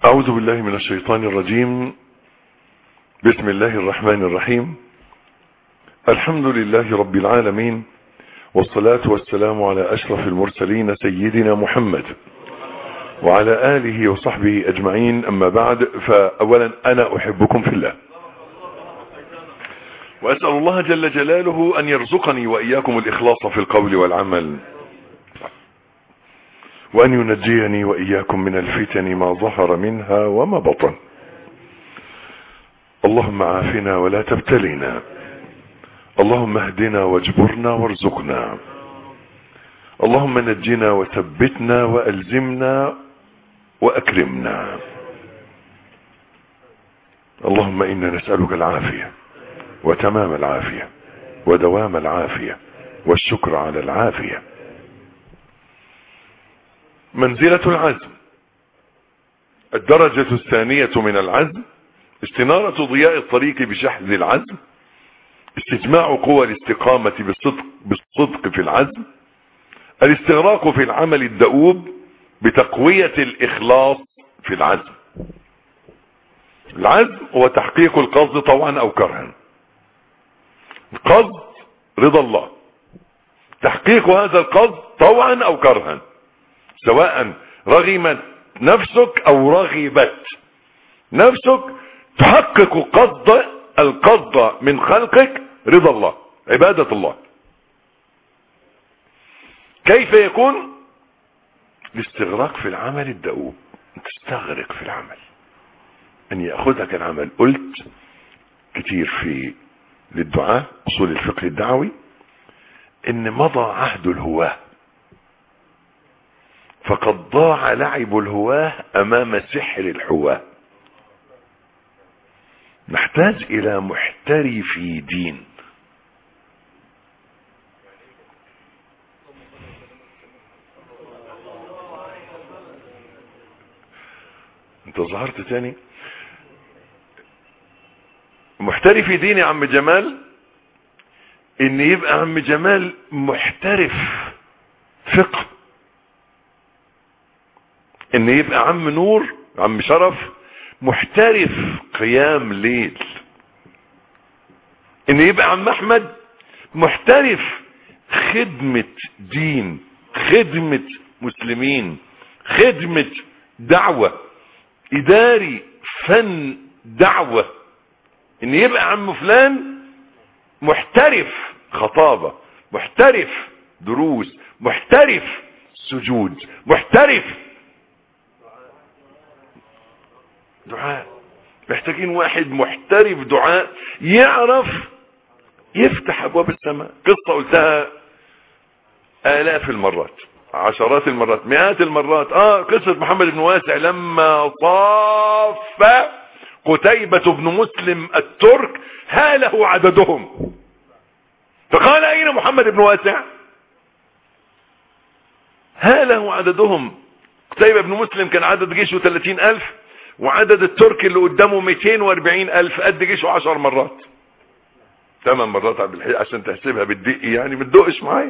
أعوذ بالله من الشيطان الرجيم بسم الله الرحمن الرحيم الحمد لله رب العالمين والصلاة والسلام على أشرف المرسلين سيدنا محمد وعلى آله وصحبه أجمعين أما بعد فأولا أنا أحبكم في الله وأسأل الله جل جلاله أن يرزقني وإياكم الإخلاص في القول والعمل وأن ينجيني وإياكم من الفتن ما ظهر منها وما بطن اللهم عافنا ولا تبتلينا اللهم اهدنا واجبرنا وارزقنا اللهم نجنا وثبتنا وألزمنا وأكرمنا اللهم إنا نسألك العافية وتمام العافية ودوام العافية والشكر على العافية منزلة العزم الدرجة الثانية من العزم استنارة ضياء الطريق بشحذ العزم استجماع قوى الاستقامة بالصدق, بالصدق في العزم الاستغراق في العمل الدؤوب بتقوية الإخلاص في العزم العزم هو تحقيق القصد طوعا أو كرها القصد رضا الله تحقيق هذا القصد طوعا أو كرها سواء رغمت نفسك أو رغبت نفسك تحقق قصد القصد من خلقك رضا الله عبادة الله كيف يكون الاستغراق في العمل الدؤوب تستغرق في العمل ان يأخذك العمل قلت كتير في للدعاء اصول الفقه الدعوي ان مضى عهد الهواه فقد ضاع لعب الهواه امام سحر الحواه نحتاج الى محترف دين انت ظهرت تاني محترف دين يا عم جمال ان يبقى عم جمال محترف فقه ان يبقى عم نور عم شرف محترف قيام ليل ان يبقى عم احمد محترف خدمة دين خدمة مسلمين خدمة دعوة اداري فن دعوة ان يبقى عم فلان محترف خطابة محترف دروس محترف سجود محترف دعاء محتاجين واحد محترف دعاء يعرف يفتح ابواب السماء قصة قلتها الاف المرات عشرات المرات مئات المرات اه قصة محمد بن واسع لما صاف قتيبة بن مسلم الترك هاله عددهم فقال اين محمد بن واسع هاله عددهم قتيبة بن مسلم كان عدد جيشه 30 الف وعدد الترك اللي قدامه 240 الف قد جيشه 10 مرات 8 مرات عشان تحسبها بالدق يعني ما تدقش معايا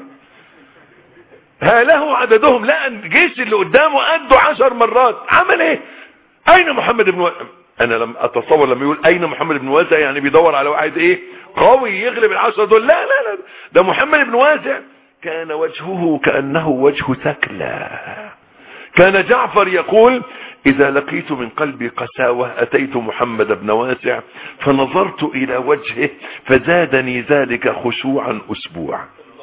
هاله عددهم لا الجيش اللي قدامه قده 10 مرات عمل ايه اين محمد بن و... انا لم اتصور لما يقول اين محمد بن واسع يعني بيدور على واحد ايه قوي يغلب العشرة دول لا لا لا ده محمد بن واسع كان وجهه كأنه وجه ثكلى كان جعفر يقول إذا لقيت من قلبي قساوة أتيت محمد بن واسع فنظرت إلى وجهه فزادني ذلك خشوعا أسبوع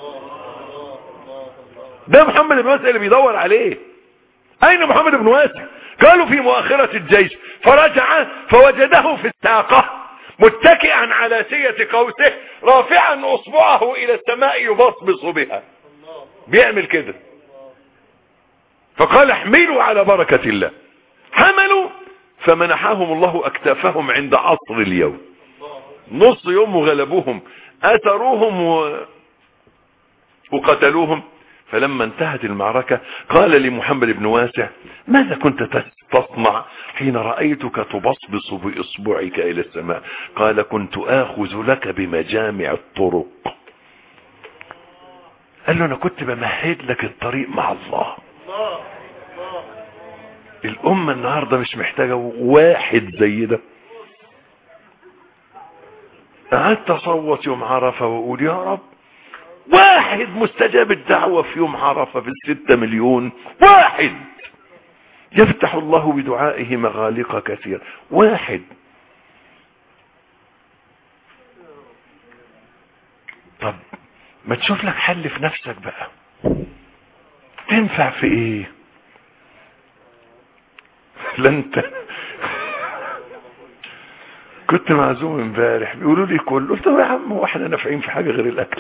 ده محمد بن واسع اللي بيدور عليه أين محمد بن واسع قالوا في مؤخرة الجيش فرجع فوجده في الساقة متكئا على سية قوسه رافعا أصبعه إلى السماء يبصبص بها بيعمل كده فقال احملوا على بركة الله حملوا فمنحهم الله اكتافهم عند عصر اليوم نص يوم وغلبوهم اثروهم و... وقتلوهم فلما انتهت المعركة قال لمحمد بن واسع ماذا كنت تصنع حين رأيتك تبصبص بإصبعك إلى السماء قال كنت آخذ لك بمجامع الطرق قال له أنا كنت بمهد لك الطريق مع الله الامة النهاردة مش محتاجة واحد زي ده قعدت اصوت يوم عرفة واقول يا رب واحد مستجاب الدعوة في يوم عرفة في الستة مليون واحد يفتح الله بدعائه مغالق كثيرة واحد طب ما تشوف لك حل في نفسك بقى تنفع في ايه لا انت كنت معزوم امبارح بيقولوا لي كل قلت له يا عم هو احنا نافعين في حاجه غير الاكل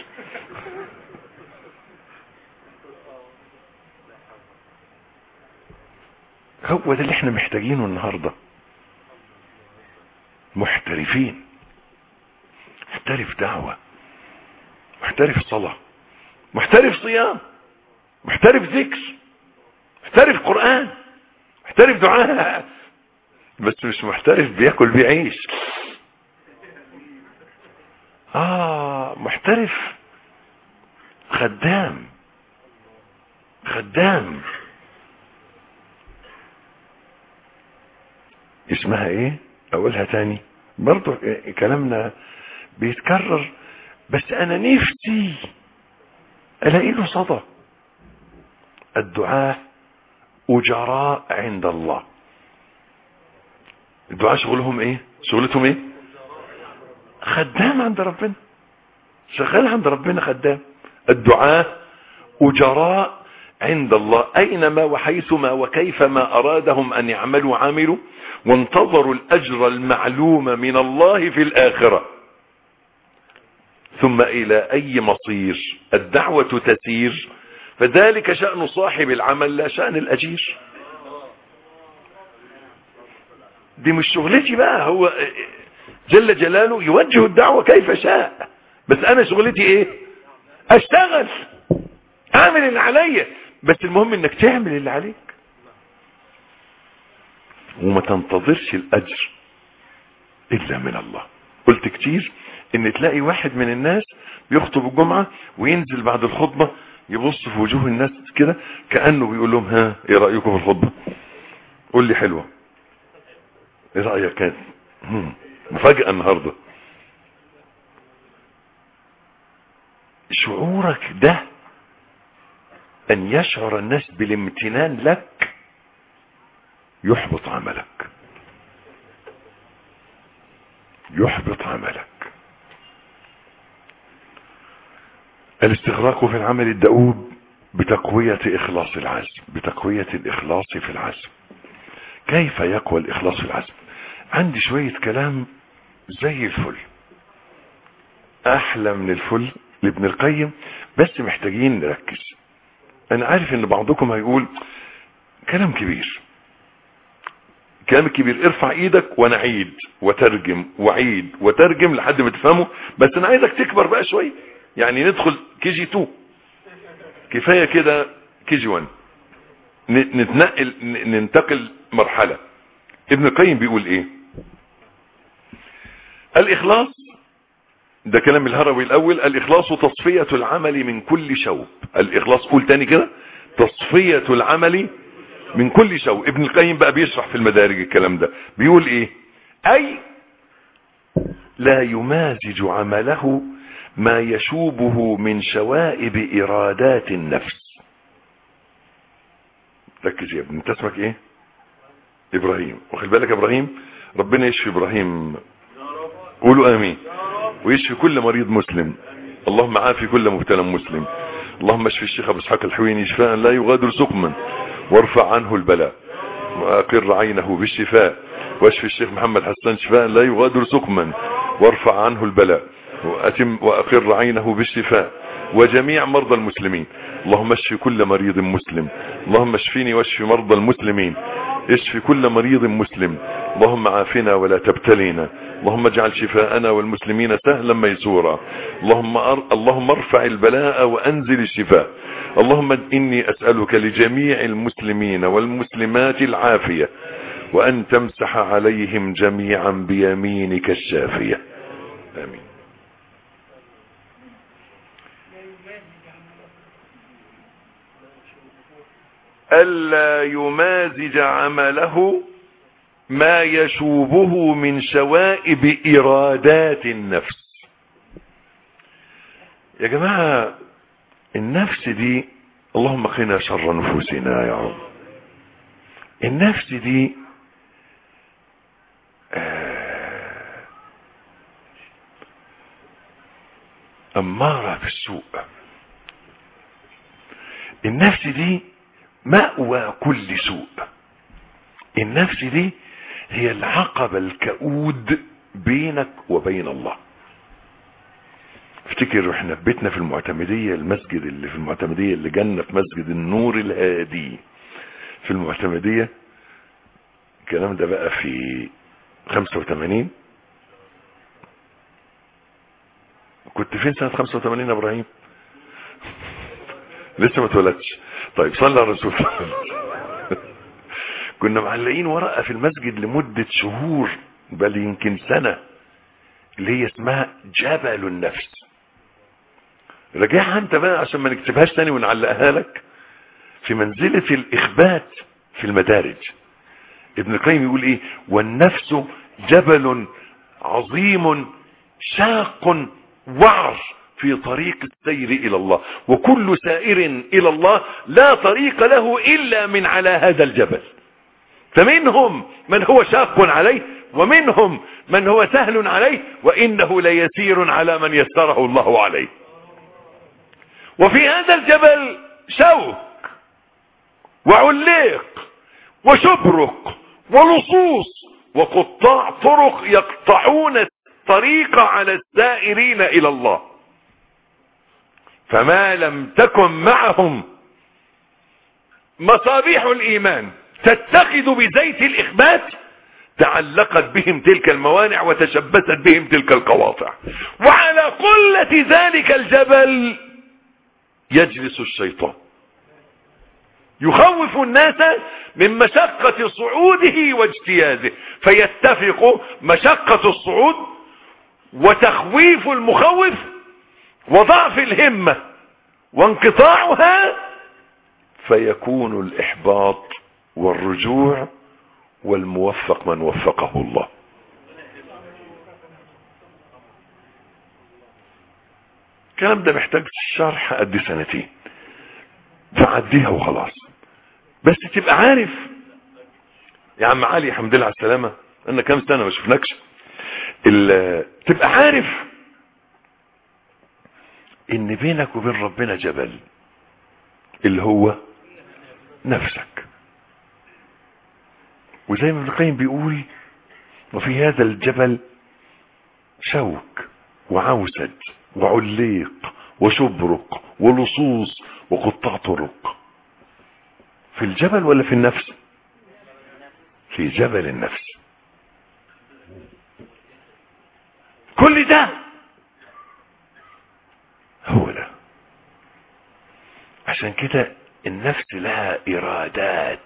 هو ده اللي احنا محتاجينه النهارده محترفين محترف دعوه محترف صلاه محترف صيام محترف ذكر محترف قران محترف دعاء بس مش محترف بياكل بيعيش اه محترف خدام خدام اسمها ايه اقولها تاني برضو كلامنا بيتكرر بس انا نفسي الاقي له صدى الدعاء اجراء عند الله الدعاء شغلهم ايه شغلتهم ايه خدام عند ربنا شغال عند ربنا خدام الدعاء اجراء عند الله اينما وحيثما وكيفما ارادهم ان يعملوا عملوا وانتظروا الاجر المعلوم من الله في الاخره ثم الى اي مصير الدعوه تسير فذلك شان صاحب العمل لا شان الاجير دي مش شغلتي بقى هو جل جلاله يوجه الدعوة كيف شاء بس انا شغلتي ايه اشتغل اعمل اللي عليا بس المهم انك تعمل اللي عليك وما تنتظرش الاجر الا من الله قلت كتير ان تلاقي واحد من الناس بيخطب الجمعة وينزل بعد الخطبة يبص في وجوه الناس كده كأنه بيقول لهم ها ايه رأيكم في الخطبة قول لي حلوة ايه رأيك كان مفاجأة النهاردة شعورك ده ان يشعر الناس بالامتنان لك يحبط عملك يحبط عملك الاستغراق في العمل الدؤوب بتقوية اخلاص العزم بتقوية الاخلاص في العزم كيف يقوى الاخلاص في العزم عندي شوية كلام زي الفل احلى من الفل لابن القيم بس محتاجين نركز انا عارف ان بعضكم هيقول كلام كبير كلام كبير ارفع ايدك وانا عيد وترجم وعيد وترجم لحد ما تفهمه بس انا عايزك تكبر بقى شوية يعني ندخل كي جي 2 كفاية كده كي جي 1 نتنقل ننتقل مرحلة ابن القيم بيقول ايه الاخلاص ده كلام الهروي الاول الاخلاص تصفية العمل من كل شوب الاخلاص قول تاني كده تصفية العمل من كل شوب ابن القيم بقى بيشرح في المدارج الكلام ده بيقول ايه اي لا يمازج عمله ما يشوبه من شوائب ارادات النفس ركز يا ابني انت اسمك ايه ابراهيم واخد بالك يا ابراهيم ربنا يشفي ابراهيم قولوا امين ويشفي كل مريض مسلم اللهم عافي كل مبتلى مسلم اللهم اشفي الشيخ ابو اسحاق الحويني شفاء لا يغادر سقما وارفع عنه البلاء واقر عينه بالشفاء واشفي الشيخ محمد حسان شفاء لا يغادر سقما وارفع عنه البلاء واتم واقر عينه بالشفاء وجميع مرضى المسلمين اللهم اشفي كل مريض مسلم اللهم اشفيني واشفي مرضى المسلمين اشفي كل مريض مسلم اللهم عافنا ولا تبتلينا اللهم اجعل شفاءنا والمسلمين سهلا ميسورا اللهم أر... اللهم ارفع البلاء وانزل الشفاء اللهم اني اسالك لجميع المسلمين والمسلمات العافيه وان تمسح عليهم جميعا بيمينك الشافيه امين ألا يمازج عمله ما يشوبه من شوائب إرادات النفس يا جماعة النفس دي اللهم قنا شر نفوسنا يا رب النفس دي آه، أمارة بالسوء النفس دي مأوى كل سوء النفس دي هي العقبة الكؤود بينك وبين الله افتكر احنا في بيتنا في المعتمدية المسجد اللي في المعتمدية اللي جنة في مسجد النور الهادي في المعتمدية الكلام ده بقى في 85 كنت فين سنة 85 يا ابراهيم لسه ما اتولدتش طيب صلى على الرسول كنا معلقين ورقة في المسجد لمدة شهور بل يمكن سنة اللي هي اسمها جبل النفس راجعها انت بقى عشان ما نكتبهاش تاني ونعلقها لك في منزلة الإخبات في المدارج ابن القيم يقول ايه والنفس جبل عظيم شاق وعر في طريق السير الى الله وكل سائر الى الله لا طريق له الا من على هذا الجبل فمنهم من هو شاق عليه ومنهم من هو سهل عليه وانه ليسير على من يسره الله عليه وفي هذا الجبل شوك وعليق وشبرق ولصوص وقطاع طرق يقطعون الطريق على السائرين الى الله فما لم تكن معهم مصابيح الايمان تتخذ بزيت الاخبات تعلقت بهم تلك الموانع وتشبثت بهم تلك القواطع وعلى قلة ذلك الجبل يجلس الشيطان يخوف الناس من مشقة صعوده واجتيازه فيتفق مشقة الصعود وتخويف المخوف وضعف الهمة وانقطاعها فيكون الإحباط والرجوع والموفق من وفقه الله الكلام ده محتاج شرح قد سنتين فعديها وخلاص بس تبقى عارف يا عم علي الحمد لله على السلامة انا كام سنة ما شفناكش تبقى عارف ان بينك وبين ربنا جبل اللي هو نفسك وزي ما ابن القيم بيقول وفي هذا الجبل شوك وعوسج وعليق وشبرق ولصوص وقطاع طرق في الجبل ولا في النفس في جبل النفس كل ده هو ده عشان كده النفس لها إرادات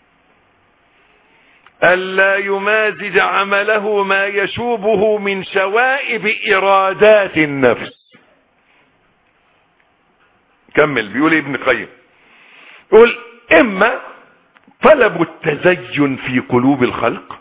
ألا يمازج عمله ما يشوبه من شوائب إرادات النفس كمل بيقول ابن قيم يقول إما طلب التزين في قلوب الخلق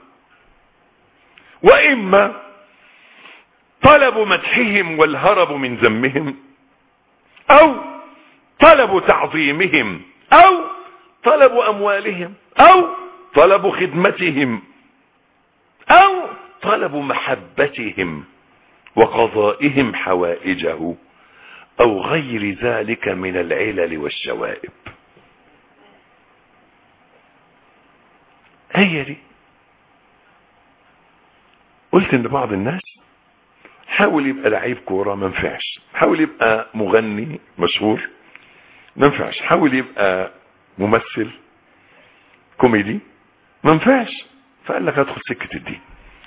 وإما طلب مدحهم والهرب من ذمهم أو طلب تعظيمهم أو طلب أموالهم أو طلب خدمتهم أو طلب محبتهم وقضائهم حوائجه أو غير ذلك من العلل والشوائب هي دي قلت ان بعض الناس حاول يبقى لعيب كورة ما نفعش حاول يبقى مغني مشهور ما نفعش حاول يبقى ممثل كوميدي ما نفعش فقال لك ادخل سكة الدين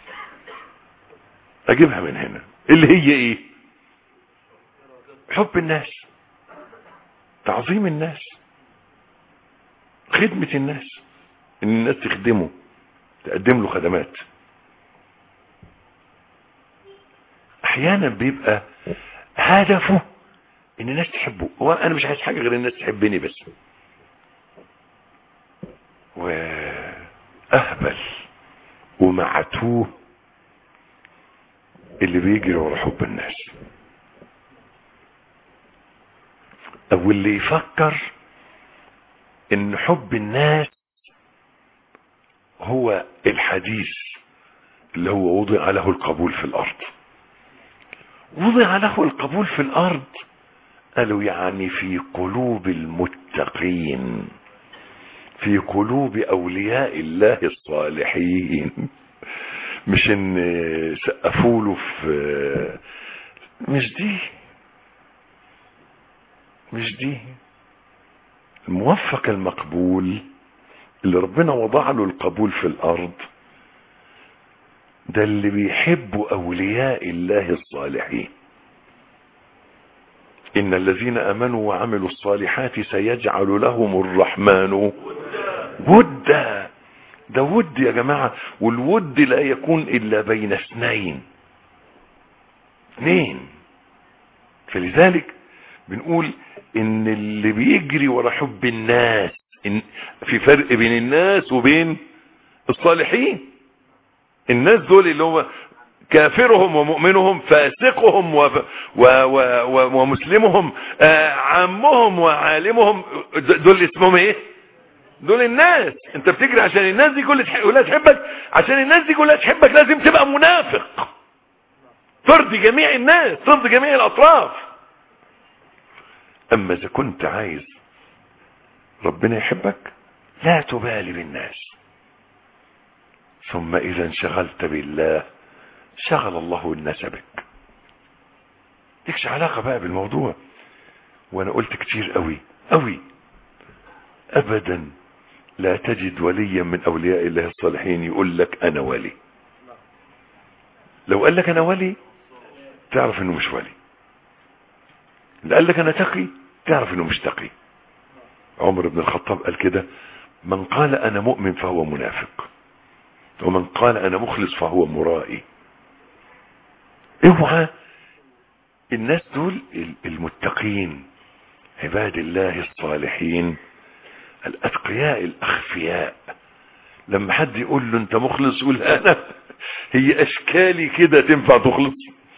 اجيبها من هنا اللي هي ايه حب الناس تعظيم الناس خدمة الناس ان الناس تخدمه تقدم له خدمات احيانا بيبقى هدفه ان الناس تحبه هو انا مش عايز حاجه غير الناس تحبني بس واهبل ومعتوه اللي بيجري ورا حب الناس او اللي يفكر ان حب الناس هو الحديث اللي هو وضع له القبول في الارض وضع له القبول في الارض قالوا يعني في قلوب المتقين في قلوب اولياء الله الصالحين مش ان سقفوا له في مش دي مش دي الموفق المقبول اللي ربنا وضع له القبول في الارض ده اللي بيحبوا اولياء الله الصالحين ان الذين امنوا وعملوا الصالحات سيجعل لهم الرحمن ودا ده ود يا جماعة والود لا يكون الا بين اثنين اثنين فلذلك بنقول ان اللي بيجري ورا حب الناس إن في فرق بين الناس وبين الصالحين الناس دول اللي هو كافرهم ومؤمنهم فاسقهم و و و و ومسلمهم آه عمهم وعالمهم دول اسمهم ايه دول الناس انت بتجري عشان الناس دي كلها تحبك عشان الناس دي كلها تحبك لازم تبقى منافق ترضي جميع الناس ترضي جميع الاطراف اما اذا كنت عايز ربنا يحبك لا تبالي بالناس ثم اذا انشغلت بالله شغل الله الناس بك لكش علاقة بقى بالموضوع وانا قلت كتير قوي قوي ابدا لا تجد وليا من اولياء الله الصالحين يقول لك انا ولي لو قال لك انا ولي تعرف انه مش ولي اللي قال لك انا تقي تعرف انه مش تقي عمر بن الخطاب قال كده من قال انا مؤمن فهو منافق ومن قال انا مخلص فهو مرائي اوعى الناس دول المتقين عباد الله الصالحين الاتقياء الاخفياء لما حد يقول له انت مخلص يقول انا هي اشكالي كده تنفع تخلص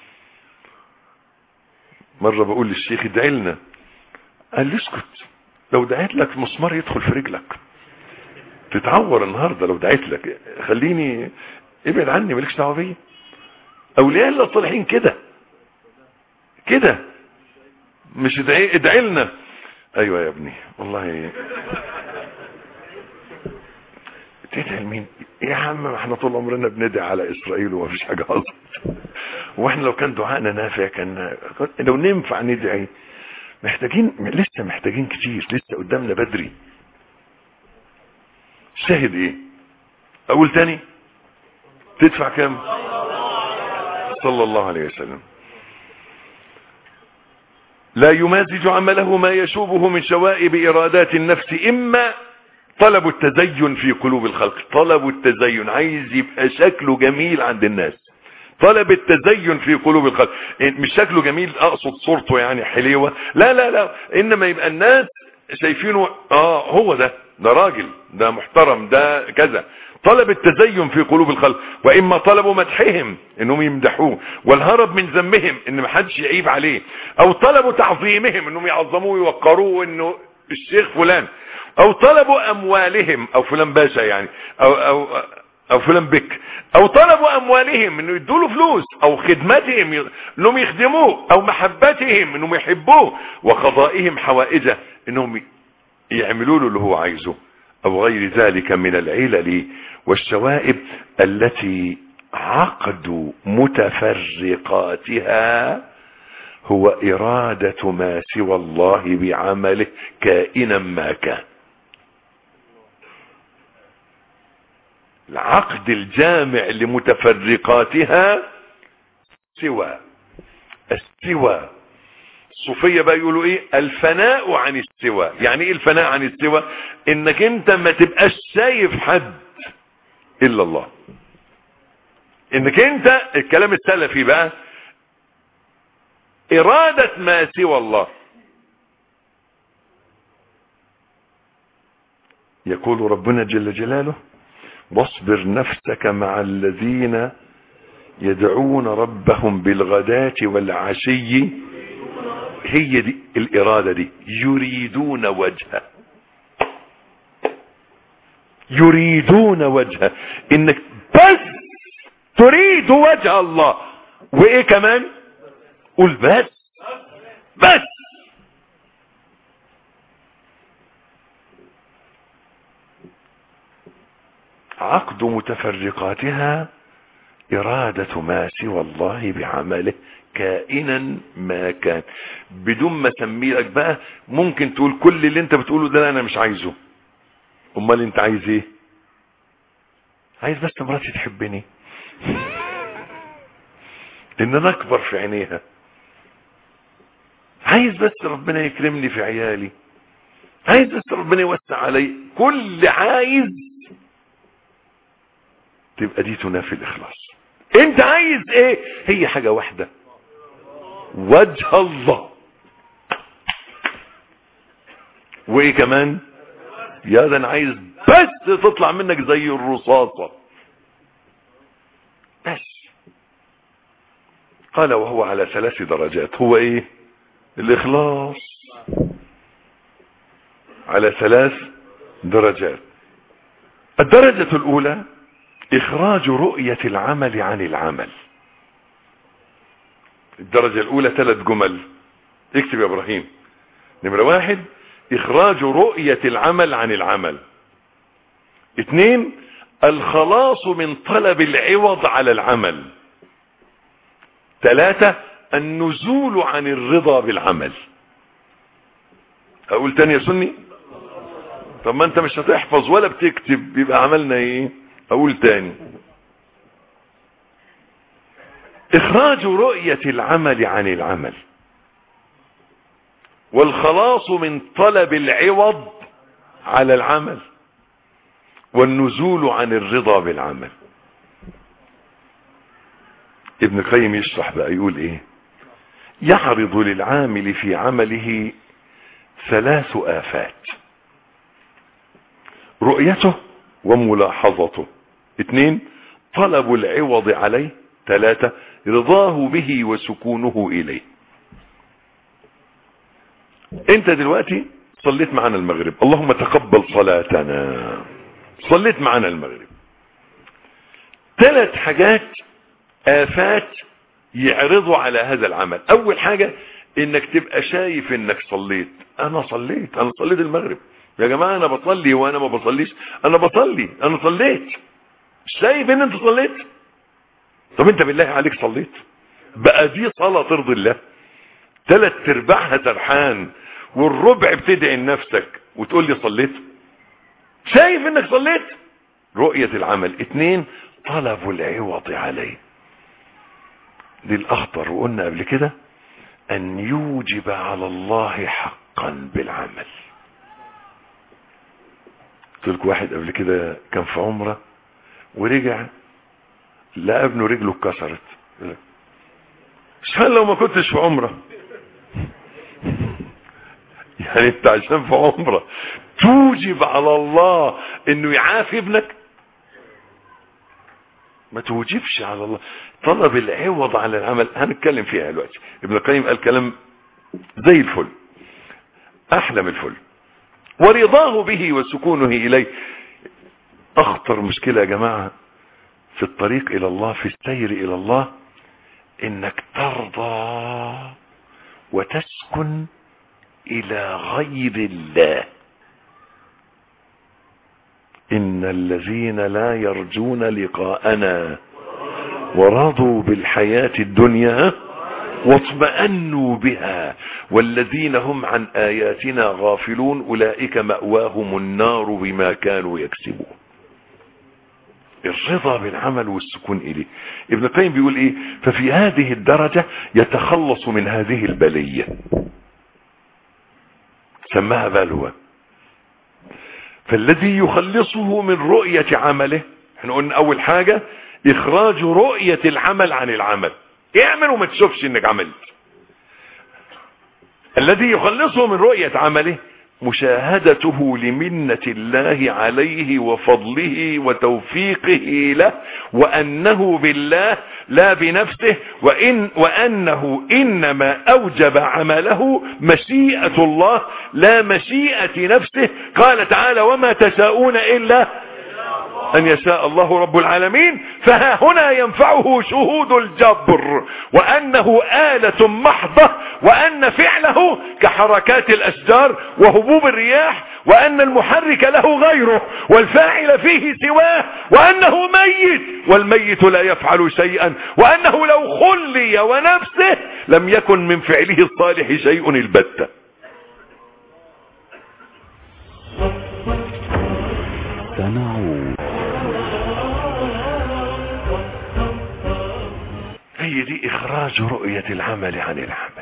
مرة بقول للشيخ ادعي لنا قال لي اسكت لو دعيت لك مسمار يدخل في رجلك تتعور النهاردة لو دعيت لك خليني ابعد عني مالكش دعوه بيا اولياء الله الصالحين كده كده مش ادعي ادعي لنا ايوه يا ابني والله تدعي لمين يا عم ما احنا طول عمرنا بندعي على اسرائيل وما فيش حاجه حصلت واحنا لو كان دعائنا نافع كان لو ننفع ندعي محتاجين لسه محتاجين كتير لسه قدامنا بدري شاهد ايه اقول تاني تدفع كام صلى الله عليه وسلم لا يمازج عمله ما يشوبه من شوائب إرادات النفس إما طلب التزين في قلوب الخلق طلب التزين عايز يبقى شكله جميل عند الناس طلب التزين في قلوب الخلق مش شكله جميل اقصد صورته يعني حليوة لا لا لا انما يبقى الناس شايفينه اه هو ده ده راجل ده محترم ده كذا طلب التزين في قلوب الخلق واما طلبوا مدحهم انهم يمدحوه والهرب من ذمهم ان محدش يعيب عليه او طلبوا تعظيمهم انهم يعظموه ويوقروه انه الشيخ فلان او طلبوا اموالهم او فلان باشا يعني او او او فلان بك او طلبوا اموالهم انه يدوا له فلوس او خدمتهم انهم يخدموه او محبتهم انهم يحبوه وقضائهم حوائجه انهم يعملوا له اللي هو عايزه او غير ذلك من العلل والشوائب التي عقد متفرقاتها هو ارادة ما سوى الله بعمله كائنا ما كان العقد الجامع لمتفرقاتها سوى السوى الصوفية بقى يقولوا ايه الفناء عن السوى يعني ايه الفناء عن السوى انك انت ما تبقاش شايف حد الا الله انك انت الكلام السلفي بقى ارادة ما سوى الله يقول ربنا جل جلاله واصبر نفسك مع الذين يدعون ربهم بالغداة والعشي هي دي الإرادة دي يريدون وجهه يريدون وجهه انك بس تريد وجه الله وايه كمان قول بس بس عقد متفرقاتها إرادة ما سوى الله بعمله كائنا ما كان بدون ما اسمي لك بقى ممكن تقول كل اللي انت بتقوله ده انا مش عايزه امال انت عايز ايه عايز بس مراتي تحبني ان انا اكبر في عينيها عايز بس ربنا يكرمني في عيالي عايز بس ربنا يوسع علي كل عايز تبقى دي تنافي الاخلاص انت عايز ايه هي حاجة واحدة وجه الله وايه كمان يا ده انا عايز بس تطلع منك زي الرصاصة بس قال وهو على ثلاث درجات هو ايه الاخلاص على ثلاث درجات الدرجة الاولى اخراج رؤية العمل عن العمل الدرجة الاولى ثلاث جمل اكتب يا ابراهيم نمرة واحد اخراج رؤية العمل عن العمل اثنين الخلاص من طلب العوض على العمل ثلاثة النزول عن الرضا بالعمل اقول تاني يا سني طب ما انت مش هتحفظ ولا بتكتب يبقى عملنا ايه اقول تاني اخراج رؤية العمل عن العمل والخلاص من طلب العوض على العمل والنزول عن الرضا بالعمل ابن القيم يشرح بقى يقول ايه يعرض للعامل في عمله ثلاث آفات رؤيته وملاحظته اثنين طلب العوض عليه ثلاثة رضاه به وسكونه إليه انت دلوقتي صليت معنا المغرب اللهم تقبل صلاتنا صليت معنا المغرب ثلاث حاجات آفات يعرضوا على هذا العمل اول حاجة انك تبقى شايف انك صليت انا صليت انا صليت المغرب يا جماعة انا بصلي وانا ما بصليش انا بصلي انا صليت شايف ان انت صليت طب انت بالله عليك صليت بقى دي صلاة ترضي الله ثلاث ارباعها سرحان والربع بتدعي لنفسك وتقول لي صليت شايف انك صليت رؤية العمل اتنين طلب العوض عليه دي الاخطر وقلنا قبل كده ان يوجب على الله حقا بالعمل قلت لك واحد قبل كده كان في عمره ورجع لقى ابنه رجله اتكسرت شان لو ما كنتش في عمره يعني انت عشان في عمره توجب على الله انه يعافي ابنك ما توجبش على الله طلب العوض على العمل هنتكلم فيها دلوقتي ابن القيم قال كلام زي الفل احلى من الفل ورضاه به وسكونه اليه اخطر مشكلة يا جماعة في الطريق الى الله في السير الى الله انك ترضى وتسكن الى غير الله ان الذين لا يرجون لقاءنا ورضوا بالحياة الدنيا واطمأنوا بها والذين هم عن آياتنا غافلون أولئك مأواهم النار بما كانوا يكسبون الرضا بالعمل والسكون إليه ابن القيم بيقول إيه ففي هذه الدرجة يتخلص من هذه البلية سماها بلوى فالذي يخلصه من رؤية عمله احنا قلنا أول حاجة إخراج رؤية العمل عن العمل اعمل وما تشوفش انك عملت الذي يخلصه من رؤية عمله مشاهدته لمنة الله عليه وفضله وتوفيقه له وأنه بالله لا بنفسه وإن وأنه إنما أوجب عمله مشيئة الله لا مشيئة نفسه قال تعالى وما تشاءون إلا أن يشاء الله رب العالمين فها هنا ينفعه شهود الجبر وأنه آلة محضة وأن فعله كحركات الأشجار وهبوب الرياح وأن المحرك له غيره والفاعل فيه سواه وأنه ميت والميت لا يفعل شيئا وأنه لو خلي ونفسه لم يكن من فعله الصالح شيء البتة سنعود هي دي اخراج رؤية العمل عن العمل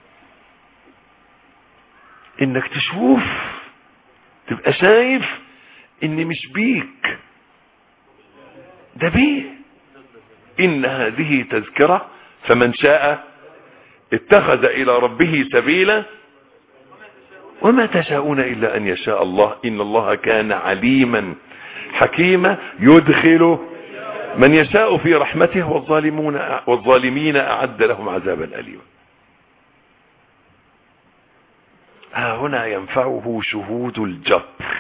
انك تشوف تبقى شايف ان مش بيك ده بيه ان هذه تذكرة فمن شاء اتخذ الى ربه سبيلا وما تشاءون الا ان يشاء الله ان الله كان عليما حكيما يدخل من يشاء في رحمته والظالمون والظالمين اعد لهم عذابا اليما ها هنا ينفعه شهود الجبر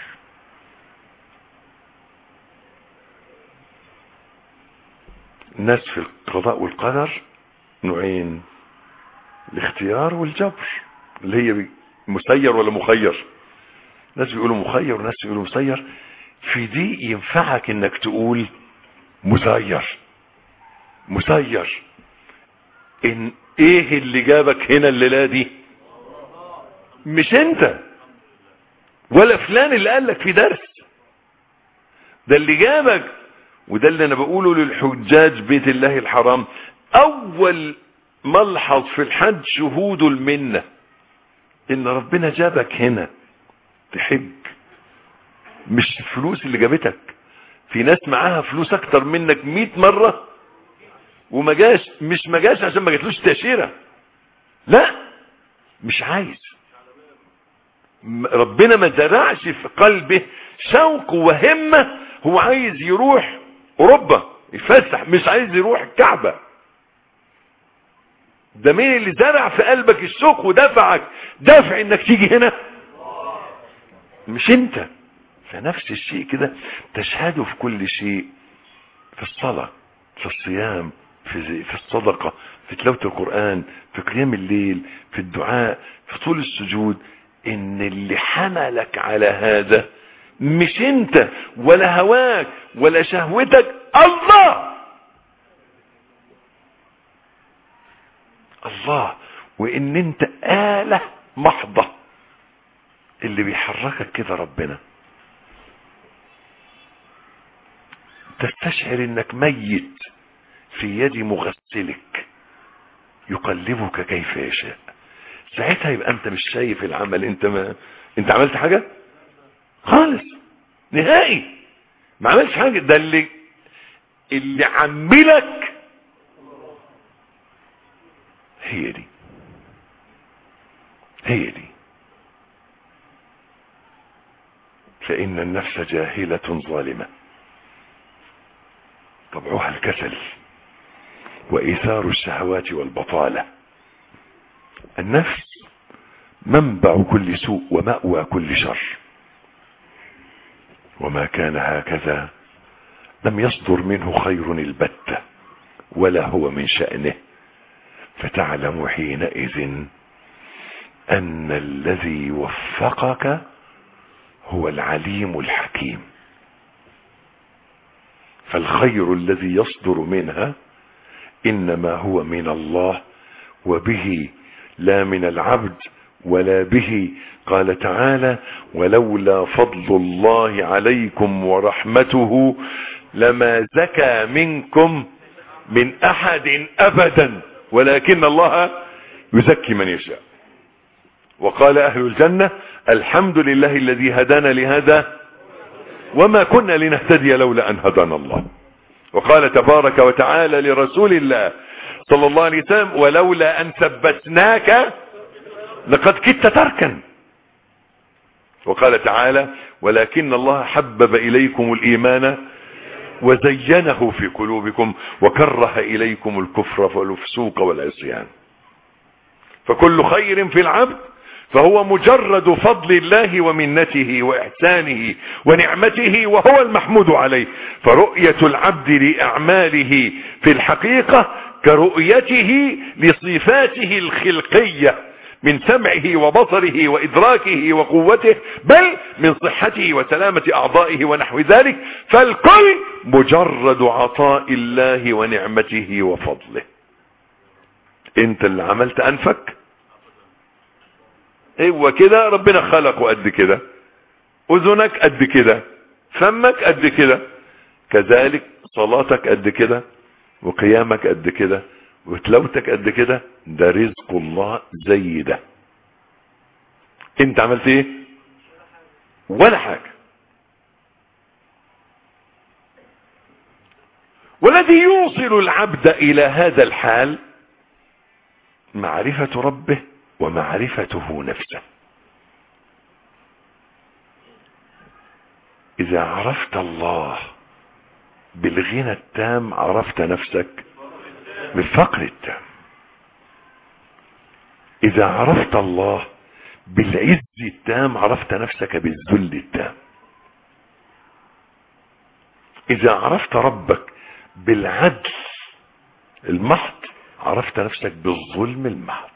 الناس في القضاء والقدر نوعين الاختيار والجبر اللي هي مسير ولا مخير ناس بيقولوا مخير وناس بيقولوا مسير في دي ينفعك انك تقول مسير مسير ان ايه اللي جابك هنا الليله دي مش انت ولا فلان اللي قال لك في درس ده اللي جابك وده اللي انا بقوله للحجاج بيت الله الحرام اول ملحظ في الحج شهود المنه ان ربنا جابك هنا تحج مش الفلوس اللي جابتك في ناس معاها فلوس اكتر منك 100 مرة وما جاش مش ما جاش عشان ما جاتلوش تأشيرة لا مش عايز ربنا ما زرعش في قلبه شوق وهمة هو عايز يروح اوروبا يفسح مش عايز يروح الكعبة ده مين اللي زرع في قلبك الشوق ودفعك دافع انك تيجي هنا مش انت فنفس الشيء كده تشهده في كل شيء في الصلاة في الصيام في, في الصدقة في تلاوة القرآن في قيام الليل في الدعاء في طول السجود ان اللي حملك على هذا مش انت ولا هواك ولا شهوتك الله الله وان انت آلة محضة اللي بيحركك كده ربنا تستشعر انك ميت في يد مغسلك يقلبك كيف يشاء ساعتها يبقى انت مش شايف العمل انت ما انت عملت حاجة خالص نهائي ما عملتش حاجة ده اللي اللي عملك هي دي هي دي فإن النفس جاهلة ظالمة طبعها الكسل وإيثار الشهوات والبطالة النفس منبع كل سوء ومأوى كل شر وما كان هكذا لم يصدر منه خير البتة ولا هو من شأنه فتعلم حينئذ أن الذي وفقك هو العليم الحكيم فالخير الذي يصدر منها إنما هو من الله وبه لا من العبد ولا به قال تعالى ولولا فضل الله عليكم ورحمته لما زكى منكم من أحد أبدا ولكن الله يزكي من يشاء وقال أهل الجنة الحمد لله الذي هدانا لهذا وما كنا لنهتدي لولا أن هدانا الله وقال تبارك وتعالى لرسول الله صلى الله عليه وسلم ولولا أن ثبتناك لقد كدت تركا وقال تعالى ولكن الله حبب إليكم الإيمان وزينه في قلوبكم وكره إليكم الكفر والفسوق والعصيان فكل خير في العبد فهو مجرد فضل الله ومنته وإحسانه ونعمته وهو المحمود عليه فرؤية العبد لأعماله في الحقيقة كرؤيته لصفاته الخلقية من سمعه وبصره وإدراكه وقوته بل من صحته وسلامة أعضائه ونحو ذلك فالكل مجرد عطاء الله ونعمته وفضله انت اللي عملت أنفك ايوه كده ربنا خلقه قد كده اذنك قد كده فمك قد كده كذلك صلاتك قد كده وقيامك قد كده وتلاوتك قد كده ده رزق الله زي ده انت عملت ايه ولا حاجة والذي يوصل العبد الى هذا الحال معرفة ربه ومعرفته نفسه اذا عرفت الله بالغنى التام عرفت نفسك بالفقر التام اذا عرفت الله بالعز التام عرفت نفسك بالذل التام اذا عرفت ربك بالعدل المحض عرفت نفسك بالظلم المحض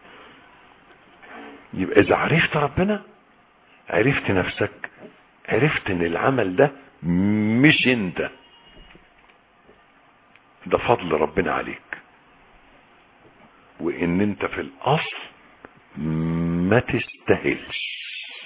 يبقى اذا عرفت ربنا عرفت نفسك عرفت ان العمل ده مش انت ده فضل ربنا عليك وان انت في الاصل ما تستاهلش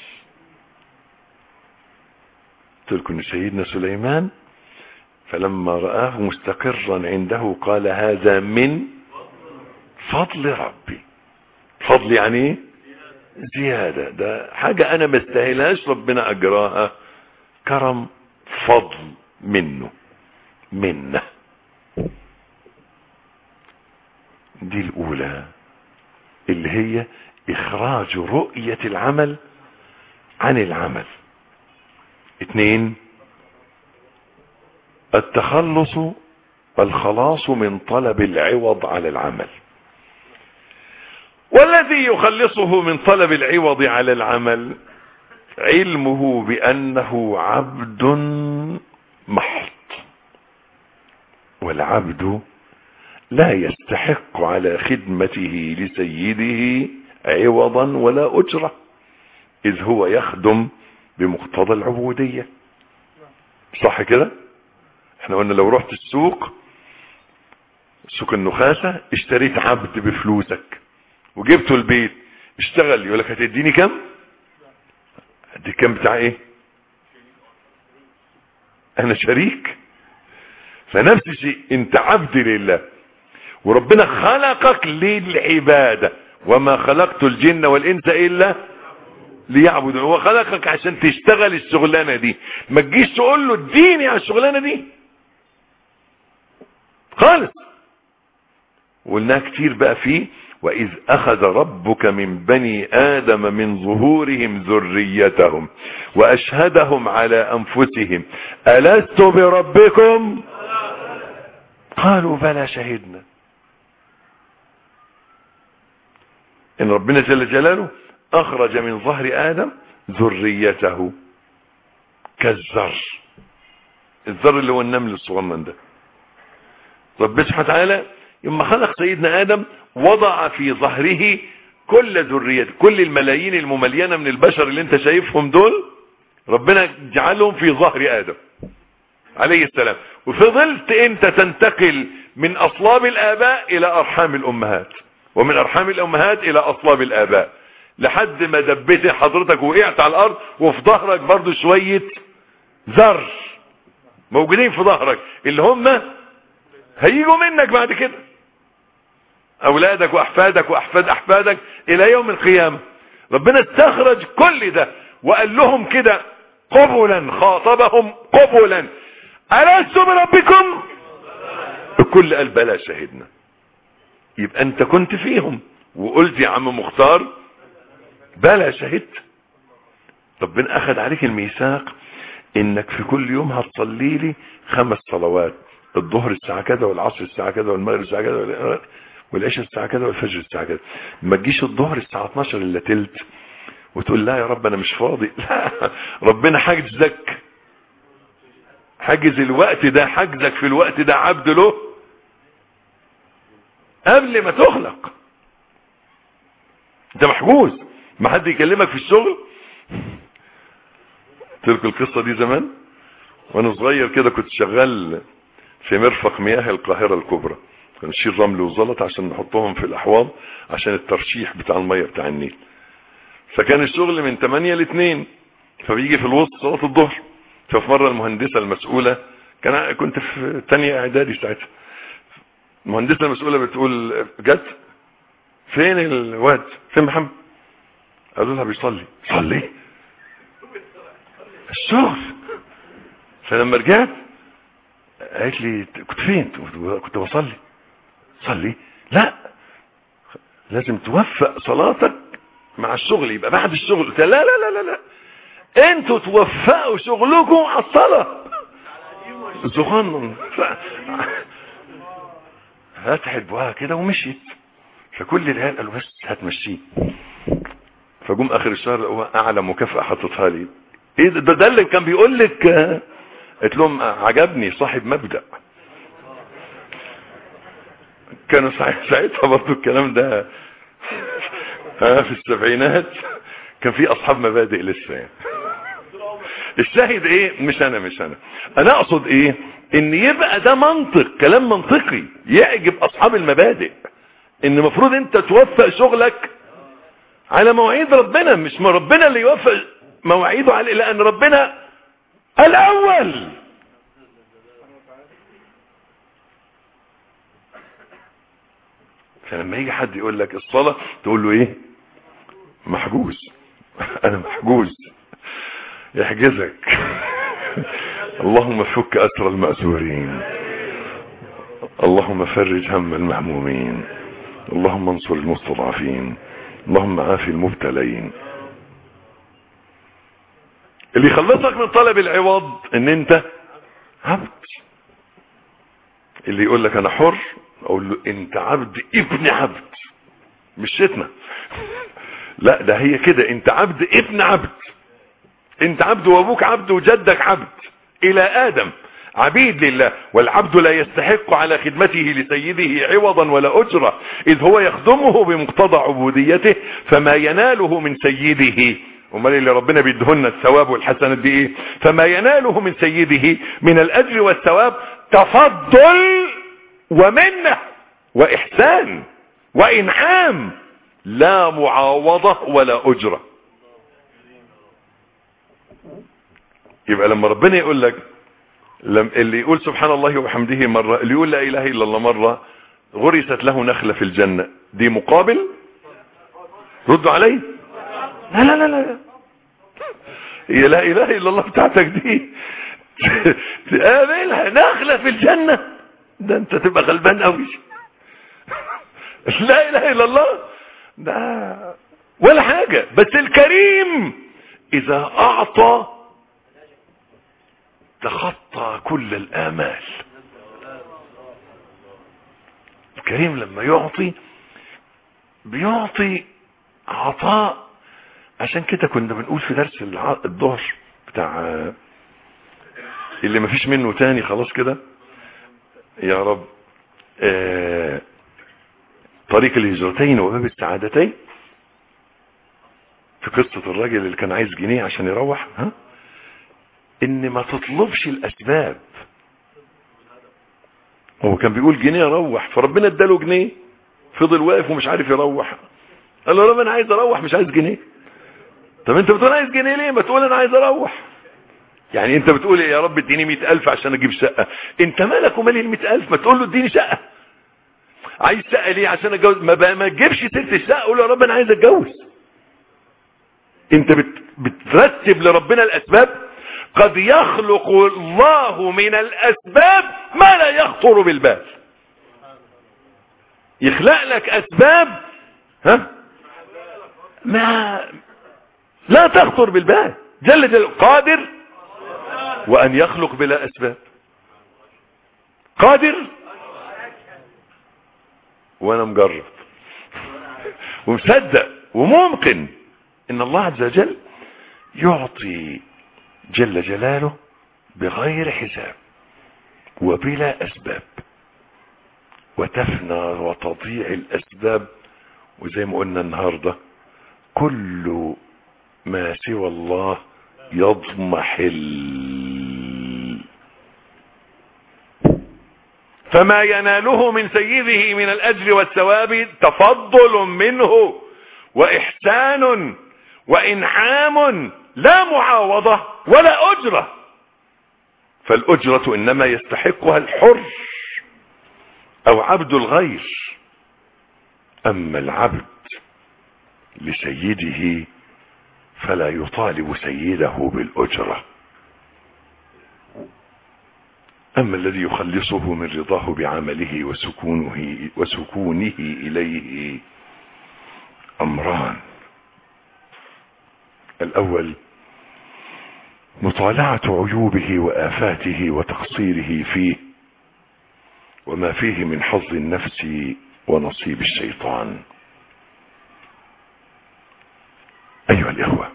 قلت لكم ان سيدنا سليمان فلما رآه مستقرا عنده قال هذا من فضل ربي فضل يعني ايه زيادة ده حاجة انا ما استاهلهاش ربنا اجراها كرم فضل منه منه دي الاولى اللي هي اخراج رؤية العمل عن العمل اتنين التخلص الخلاص من طلب العوض على العمل والذي يخلصه من طلب العوض على العمل علمه بأنه عبد محض والعبد لا يستحق على خدمته لسيده عوضا ولا أجرة إذ هو يخدم بمقتضى العبودية صح كده احنا قلنا لو رحت السوق سوق النخاسة اشتريت عبد بفلوسك وجبته البيت اشتغل يقول لك هتديني كم هديك كم بتاع ايه انا شريك فنفس الشيء انت عبد لله وربنا خلقك للعبادة وما خلقت الجن والانس الا ليعبدوا هو خلقك عشان تشتغل الشغلانة دي ما تجيش تقول له اديني على الشغلانة دي خالص وقلناها كتير بقى فيه وإذ أخذ ربك من بني آدم من ظهورهم ذريتهم وأشهدهم على أنفسهم ألست بربكم قالوا بلى شهدنا إن ربنا جل جلاله أخرج من ظهر آدم ذريته كالذر الذر اللي هو النمل الصغنن ده ربنا سبحانه وتعالى لما خلق سيدنا آدم وضع في ظهره كل ذرية كل الملايين المملينة من البشر اللي انت شايفهم دول ربنا جعلهم في ظهر آدم عليه السلام وفضلت انت تنتقل من أصلاب الآباء إلى أرحام الأمهات ومن أرحام الأمهات إلى أصلاب الآباء لحد ما دبيت حضرتك وقعت على الأرض وفي ظهرك برضو شوية ذر موجودين في ظهرك اللي هم هيجوا منك بعد كده اولادك واحفادك واحفاد احفادك الى يوم القيامة ربنا استخرج كل ده وقال لهم كده قبلا خاطبهم قبلا ألست بربكم الكل قال بلى شهدنا يبقى انت كنت فيهم وقلت يا عم مختار بلى شهدت ربنا اخذ عليك الميثاق انك في كل يوم هتصلي لي خمس صلوات الظهر الساعة كذا والعصر الساعة كذا والمغرب الساعة كذا والعشاء الساعة كذا والفجر الساعة كذا ما تجيش الظهر الساعة 12 الا تلت وتقول لا يا رب انا مش فاضي لا ربنا حجزك حجز الوقت ده حجزك في الوقت ده عبد له قبل ما تخلق انت محجوز ما حد يكلمك في الشغل تلك القصة دي زمان وانا صغير كده كنت شغال في مرفق مياه القاهرة الكبرى كنا نشيل رمل وزلط عشان نحطهم في الاحواض عشان الترشيح بتاع المية بتاع النيل فكان الشغل من 8 ل 2 فبيجي في الوسط صلاة الظهر ففي مرة المهندسة المسؤولة كان كنت في تانية اعدادي ساعتها المهندسة المسؤولة بتقول جت فين الواد فين محمد قالوا لها بيصلي صلي الشغل فلما رجعت قالت لي كنت فين كنت بصلي صلي لا لازم توفق صلاتك مع الشغل يبقى بعد الشغل قلت لا لا لا لا لا انتوا توفقوا شغلكم على الصلاة زغنن فتحت بوها كده ومشيت فكل العيال قالوا بس هتمشيه فجم اخر الشهر لقوها اعلى مكافأة حطتها لي ايه ده ده اللي كان بيقول لك قلت لهم عجبني صاحب مبدأ كانوا ساعتها برضو الكلام ده في السبعينات كان في اصحاب مبادئ لسه يعني الشاهد ايه مش انا مش انا انا اقصد ايه ان يبقى ده منطق كلام منطقي يعجب اصحاب المبادئ ان المفروض انت توفق شغلك على مواعيد ربنا مش ما ربنا اللي يوفق مواعيده على لان ربنا الاول فلما يجي حد يقول لك الصلاة تقول له ايه محجوز انا محجوز يحجزك اللهم فك اسر المأسورين اللهم فرج هم المهمومين اللهم انصر المستضعفين اللهم عافي المبتلين اللي يخلصك من طلب العوض ان انت عبد اللي يقول لك انا حر اقول له انت عبد ابن عبد مش شتمه لا ده هي كده انت عبد ابن عبد انت عبد وابوك عبد وجدك عبد الى ادم عبيد لله والعبد لا يستحق على خدمته لسيده عوضا ولا اجرة اذ هو يخدمه بمقتضى عبوديته فما يناله من سيده امال اللي ربنا بيدهن الثواب والحسنات دي ايه فما يناله من سيده من الاجر والثواب تفضل ومنه واحسان وانعام لا معاوضة ولا اجرة يبقى لما ربنا يقول لك لم اللي يقول سبحان الله وبحمده مرة اللي يقول لا اله الا الله مرة غرست له نخلة في الجنة دي مقابل ردوا علي لا لا لا لا هي لا اله الا الله بتاعتك دي تقابلها نخلة في الجنة ده انت تبقى غلبان قوي لا اله الا الله ده ولا حاجة بس الكريم اذا اعطى تخطى كل الامال الكريم لما يعطي بيعطي عطاء عشان كده كنا بنقول في درس الظهر بتاع اللي مفيش منه تاني خلاص كده يا رب آه طريق الهجرتين وباب السعادتين في قصة الراجل اللي كان عايز جنيه عشان يروح ها ان ما تطلبش الاسباب هو كان بيقول جنيه يروح فربنا اداله جنيه فضل واقف ومش عارف يروح قال له رب انا عايز اروح مش عايز جنيه طب انت بتقول عايز جنيه ليه ما تقول انا عايز اروح يعني انت بتقول يا رب اديني مئة الف عشان اجيب شقة انت مالك ومالي المئة الف ما تقول له اديني شقة عايز شقة ليه عشان اتجوز ما, بقى ما تجيبش سيره الشقة قول له يا رب انا عايز اتجوز انت بت... بترتب لربنا الاسباب قد يخلق الله من الاسباب ما لا يخطر بالبال يخلق لك اسباب ها ما لا تخطر بالبال جل جل قادر وأن يخلق بلا أسباب قادر وأنا مجرب ومصدق وممكن إن الله عز وجل يعطي جل جلاله بغير حساب وبلا أسباب وتفنى وتضيع الأسباب وزي ما قلنا النهاردة كل ما سوى الله يضمحل فما يناله من سيده من الأجر والثواب تفضل منه وإحسان وإنعام لا معاوضة ولا أجرة فالأجرة إنما يستحقها الحر أو عبد الغير أما العبد لسيده فلا يطالب سيده بالأجرة أما الذي يخلصه من رضاه بعمله وسكونه, وسكونه إليه أمران الأول مطالعة عيوبه وآفاته وتقصيره فيه وما فيه من حظ النفس ونصيب الشيطان أيها الإخوة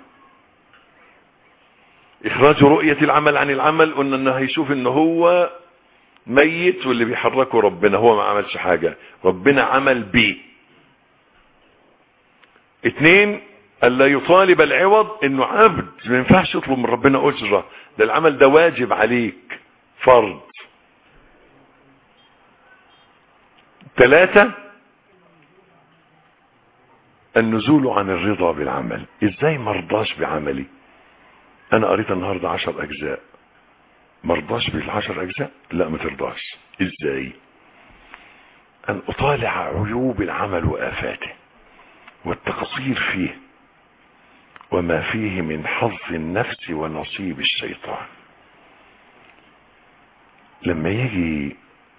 إخراج رؤية العمل عن العمل قلنا أنه هيشوف أنه هو ميت واللي بيحركه ربنا هو ما عملش حاجة ربنا عمل بيه اتنين ألا يطالب العوض انه عبد ما ينفعش يطلب من ربنا اجرة ده العمل ده واجب عليك فرض ثلاثة النزول عن الرضا بالعمل ازاي مرضاش بعملي انا قريت النهاردة عشر اجزاء مرضاش بالعشر اجزاء لا ما ترضاش ازاي ان اطالع عيوب العمل وافاته والتقصير فيه وما فيه من حظ النفس ونصيب الشيطان لما يجي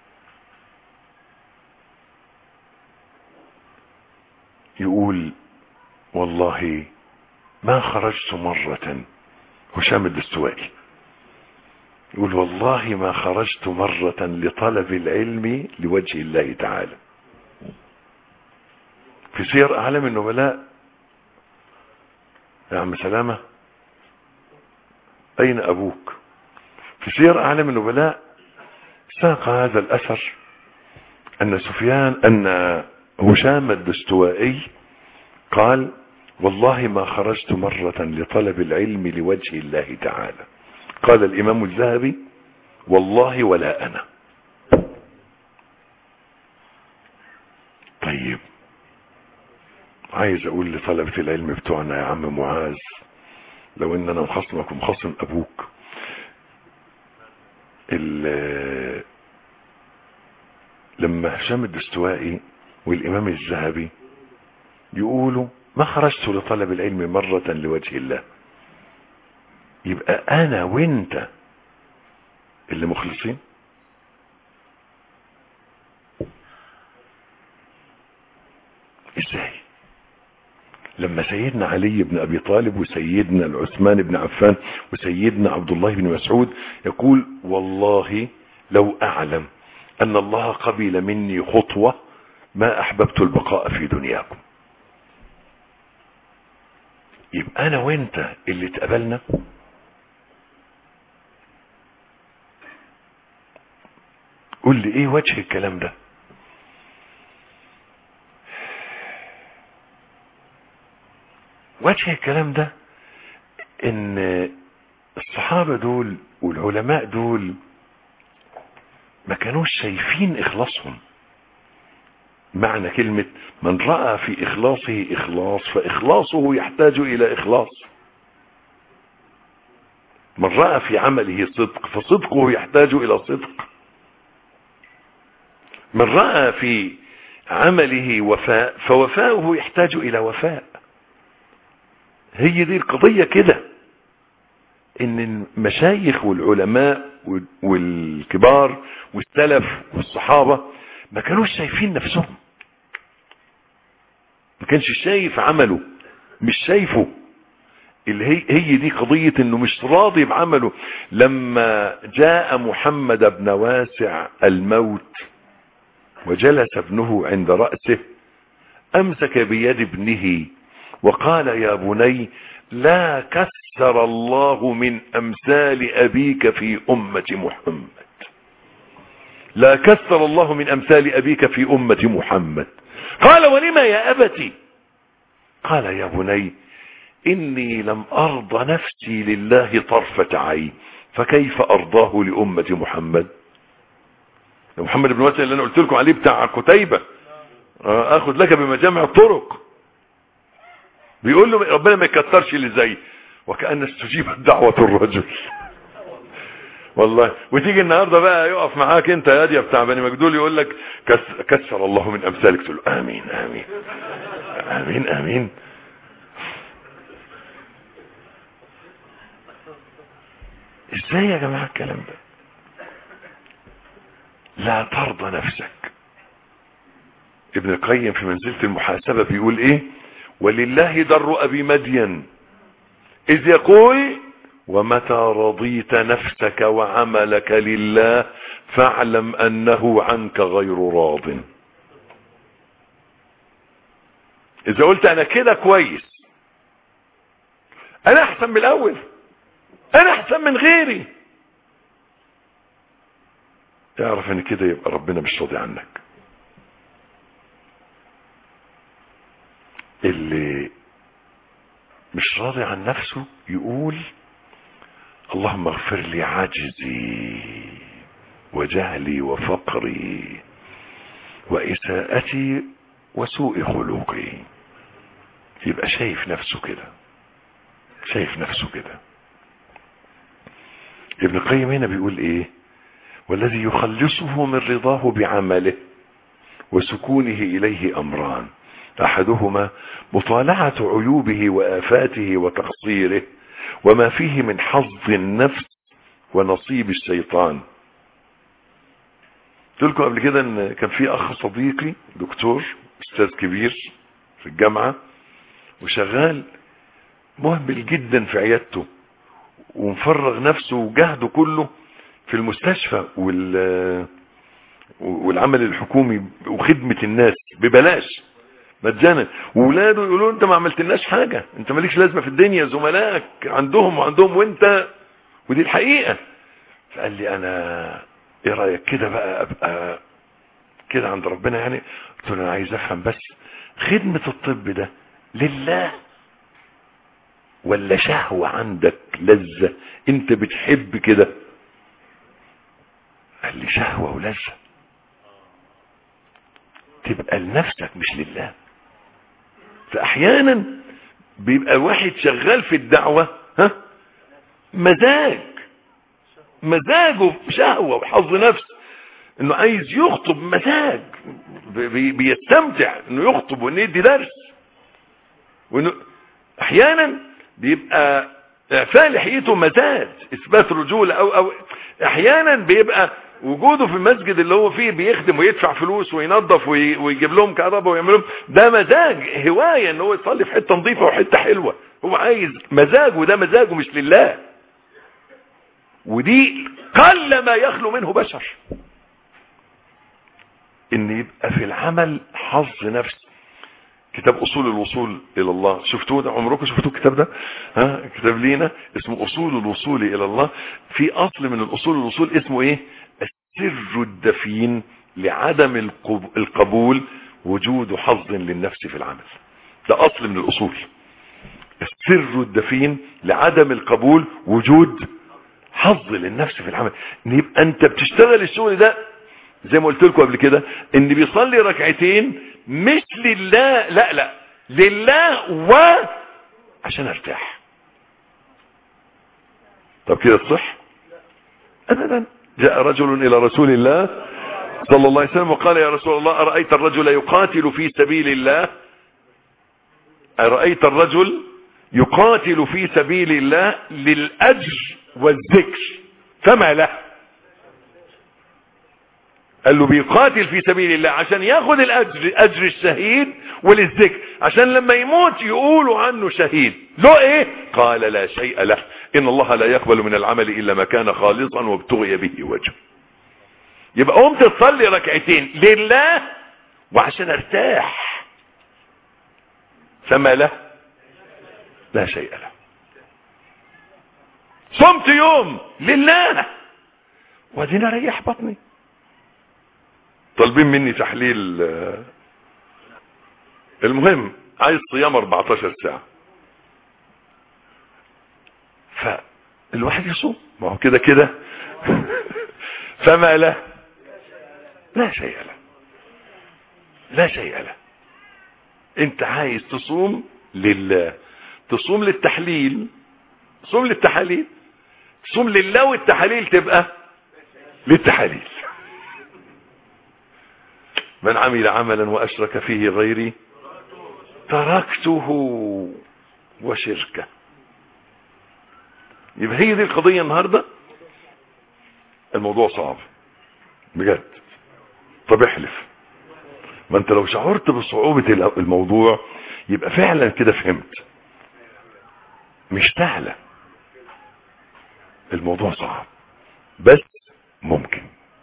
يقول والله ما خرجت مرة هشام الدستوائي يقول والله ما خرجت مرة لطلب العلم لوجه الله تعالى في سير أعلام النبلاء يا عم سلامة أين أبوك في سير أعلام النبلاء ساق هذا الأثر أن سفيان أن هشام الدستوائي قال والله ما خرجت مرة لطلب العلم لوجه الله تعالى قال الإمام الذهبي والله ولا أنا طيب عايز اقول لطلبة العلم بتوعنا يا عم معاذ لو ان انا مخصمك ومخصم ابوك لما هشام الدستوائي والامام الذهبي يقولوا ما خرجت لطلب العلم مرة لوجه الله يبقى انا وانت اللي مخلصين ازاي لما سيدنا علي بن ابي طالب وسيدنا العثمان بن عفان وسيدنا عبد الله بن مسعود يقول والله لو اعلم ان الله قبل مني خطوة ما احببت البقاء في دنياكم يبقى انا وانت اللي اتقبلنا قول لي ايه وجه الكلام ده وجه الكلام ده ان الصحابة دول والعلماء دول ما كانوش شايفين اخلاصهم معنى كلمة من رأى في اخلاصه اخلاص فاخلاصه يحتاج الى اخلاص من رأى في عمله صدق فصدقه يحتاج الى صدق من رأى في عمله وفاء فوفاؤه يحتاج الى وفاء هي دي القضية كده ان المشايخ والعلماء والكبار والسلف والصحابة ما كانوش شايفين نفسهم ما كانش شايف عمله مش شايفه اللي هي, هي دي قضية انه مش راضي بعمله لما جاء محمد بن واسع الموت وجلس ابنه عند رأسه امسك بيد ابنه وقال يا بني لا كسر الله من امثال ابيك في امة محمد لا كسر الله من امثال ابيك في امة محمد قال ولما يا ابتي قال يا بني اني لم ارض نفسي لله طرفة عين فكيف ارضاه لامة محمد محمد بن واسع اللي انا قلت لكم عليه بتاع كتيبة اخذ لك بمجامع الطرق بيقول له ربنا ما يكترش اللي زي وكأن استجيبت دعوة الرجل والله وتيجي النهاردة بقى يقف معاك انت يا دي بتاع بني مجدول يقول لك كسر الله من امثالك تقول له امين امين امين امين ازاي يا جماعة الكلام ده لا ترضى نفسك ابن القيم في منزلة المحاسبة بيقول ايه ولله در ابي مدين اذ يقول ومتى رضيت نفسك وعملك لله فاعلم انه عنك غير راض اذا قلت انا كده كويس انا احسن من الاول انا احسن من غيري تعرف ان كده يبقى ربنا مش راضي عنك اللي مش راضي عن نفسه يقول اللهم اغفر لي عجزي وجهلي وفقري وإساءتي وسوء خلقي يبقى شايف نفسه كده شايف نفسه كده ابن القيم هنا بيقول ايه والذي يخلصه من رضاه بعمله وسكونه إليه أمران أحدهما مطالعة عيوبه وآفاته وتقصيره وما فيه من حظ النفس ونصيب الشيطان قلت لكم قبل كده ان كان في اخ صديقي دكتور استاذ كبير في الجامعة وشغال مهمل جدا في عيادته ومفرغ نفسه وجهده كله في المستشفى وال والعمل الحكومي وخدمة الناس ببلاش مجانا وولاده يقولوا انت ما عملتلناش حاجة انت مالكش لازمة في الدنيا زملائك عندهم وعندهم وانت ودي الحقيقة فقال لي انا ايه رأيك كده بقى ابقى كده عند ربنا يعني قلت له انا عايز افهم بس خدمة الطب ده لله ولا شهوة عندك لذة انت بتحب كده قال لي شهوة ولذة تبقى لنفسك مش لله فاحيانا بيبقى واحد شغال في الدعوة ها مزاج مزاجه شهوة وحظ نفس انه عايز يخطب مزاج بي بيستمتع انه يخطب وانه يدي درس وانه احيانا بيبقى اعفاء لحيته مزاج اثبات رجولة او او احيانا بيبقى وجوده في المسجد اللي هو فيه بيخدم ويدفع فلوس وينظف ويجيب لهم كهرباء ويعمل لهم ده مزاج هواية ان هو يصلي في حتة نظيفة وحتة حلوة هو عايز مزاج وده مزاجه مش لله ودي قل ما يخلو منه بشر ان يبقى في العمل حظ نفس كتاب اصول الوصول الى الله شفتوه ده عمركم شفتوه الكتاب ده ها كتاب لينا اسمه اصول الوصول الى الله في اصل من الاصول الوصول اسمه ايه السر الدفين لعدم القبول وجود حظ للنفس في العمل ده اصل من الاصول السر الدفين لعدم القبول وجود حظ للنفس في العمل ان يبقى انت بتشتغل الشغل ده زي ما قلت لكم قبل كده ان بيصلي ركعتين مش لله لا لا لله و عشان ارتاح طب كده تصح ابدا جاء رجل الى رسول الله صلى الله عليه وسلم وقال يا رسول الله أرأيت الرجل يقاتل في سبيل الله أرأيت الرجل يقاتل في سبيل الله للأجر والذكر فما له قال له بيقاتل في سبيل الله عشان ياخد الأجر أجر الشهيد وللذكر عشان لما يموت يقولوا عنه شهيد له ايه قال لا شيء له ان الله لا يقبل من العمل الا ما كان خالصا وابتغي به وجهه يبقى قمت تصلي ركعتين لله وعشان ارتاح فما له لا شيء له صمت يوم لله وادينا ريح بطني طالبين مني تحليل آه، المهم عايز صيام 14 ساعة فالواحد يصوم ما هو كده كده فما له لا شيء له لا شيء له انت عايز تصوم لله تصوم للتحليل تصوم للتحاليل تصوم لله والتحاليل تبقى للتحاليل من عمل عملا واشرك فيه غيري تركته وشركه يبقى هي دي القضيه النهارده الموضوع صعب بجد طب احلف ما انت لو شعرت بصعوبة الموضوع يبقى فعلا كده فهمت مش سهلة الموضوع صعب بس ممكن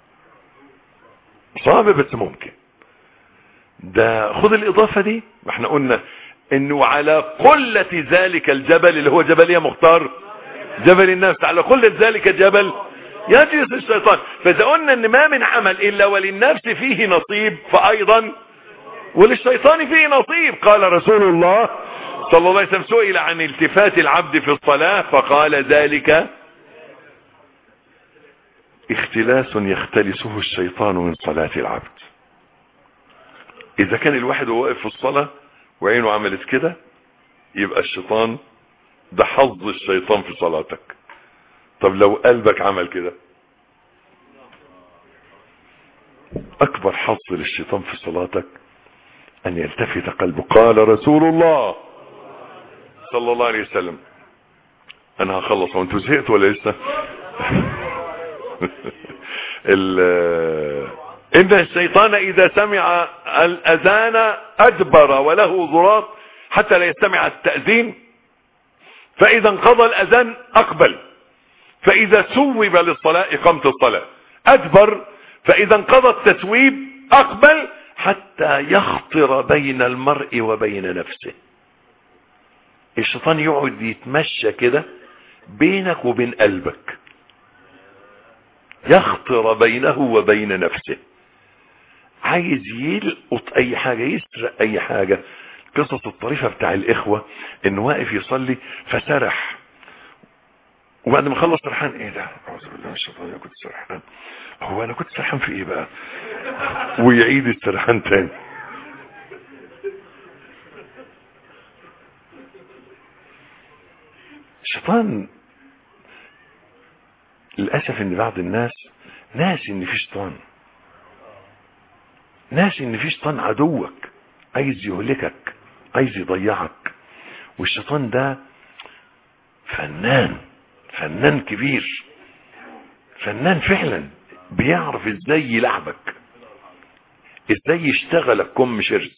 صعب بس ممكن ده خد الاضافة دي ما احنا قلنا انه على قلة ذلك الجبل اللي هو جبل يا مختار جبل النفس على قلة ذلك الجبل يجلس الشيطان فاذا قلنا ان ما من عمل الا وللنفس فيه نصيب فايضا وللشيطان فيه نصيب قال رسول الله صلى الله عليه وسلم سئل عن التفات العبد في الصلاة فقال ذلك اختلاس يختلسه الشيطان من صلاة العبد اذا كان الواحد وهو واقف في الصلاة وعينه عملت كده يبقى الشيطان ده حظ الشيطان في صلاتك طب لو قلبك عمل كده اكبر حظ للشيطان في صلاتك ان يلتفت قلبه قال رسول الله صلى الله عليه وسلم انا هخلص وانتوا زهقتوا ولا لسه ان الشيطان اذا سمع الاذان ادبر وله ضراط حتى لا يستمع التأذين فاذا انقضى الاذان اقبل فاذا سوب للصلاة اقامة الصلاة ادبر فاذا انقضى التسويب اقبل حتى يخطر بين المرء وبين نفسه الشيطان يقعد يتمشى كده بينك وبين قلبك يخطر بينه وبين نفسه عايز يلقط اي حاجة يسرق اي حاجة قصص الطريفة بتاع الاخوة انه واقف يصلي فسرح وبعد ما خلص سرحان ايه ده اعوذ بالله من الشيطان انا كنت سرحان هو انا كنت سرحان في ايه بقى ويعيد السرحان تاني الشيطان للأسف ان بعض الناس ناس ان في شيطان ناس ان في شيطان عدوك عايز يهلكك عايز يضيعك والشيطان ده فنان فنان كبير فنان فعلا بيعرف ازاي يلعبك ازاي يشتغلك كم شرز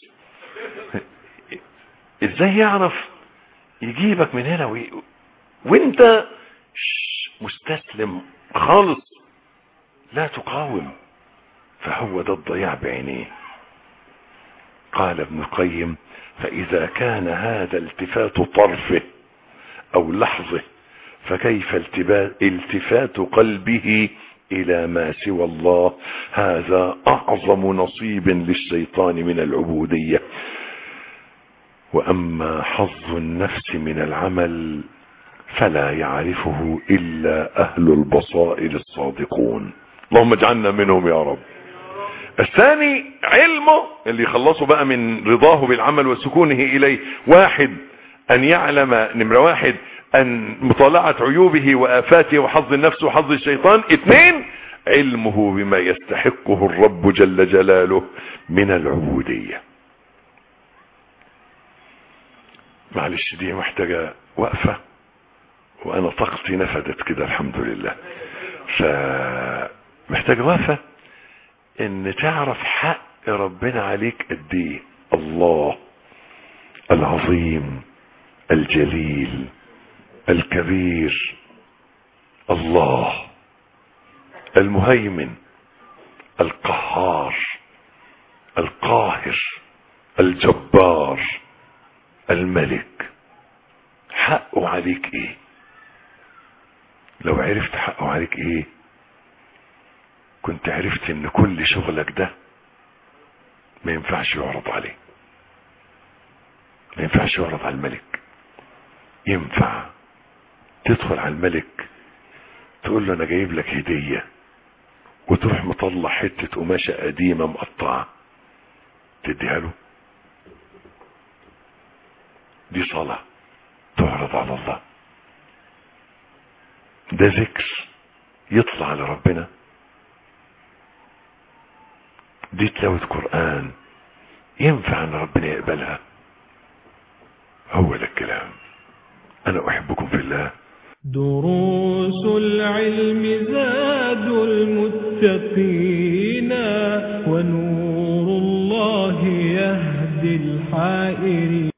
ازاي يعرف يجيبك من هنا وي... وانت مستسلم خالص لا تقاوم فهو ده الضياع بعينيه قال ابن القيم فإذا كان هذا التفات طرفه أو لحظه فكيف التفات قلبه إلى ما سوى الله هذا أعظم نصيب للشيطان من العبودية وأما حظ النفس من العمل فلا يعرفه إلا أهل البصائر الصادقون اللهم اجعلنا منهم يا رب الثاني علمه اللي يخلصه بقى من رضاه بالعمل وسكونه إليه واحد أن يعلم نمرة واحد أن مطالعة عيوبه وآفاته وحظ النفس وحظ الشيطان اثنين علمه بما يستحقه الرب جل جلاله من العبودية معلش دي محتاجة وقفة وانا طاقتي نفدت كده الحمد لله فمحتاج وقفة ان تعرف حق ربنا عليك قد ايه الله العظيم الجليل الكبير الله المهيمن القهار القاهر الجبار الملك حقه عليك ايه لو عرفت حقه عليك ايه كنت عرفت ان كل شغلك ده ما ينفعش يعرض عليه ما ينفعش يعرض على الملك ينفع تدخل على الملك تقول له انا جايب لك هدية وتروح مطلع حتة قماشة قديمة مقطعة تديها له دي صلاة تعرض على الله ده ذكر يطلع على ربنا دي تلاوة قرآن ينفع ان ربنا يقبلها هو ده الكلام انا احبكم في الله دروس العلم زاد المتقين ونور الله يهدي الحائرين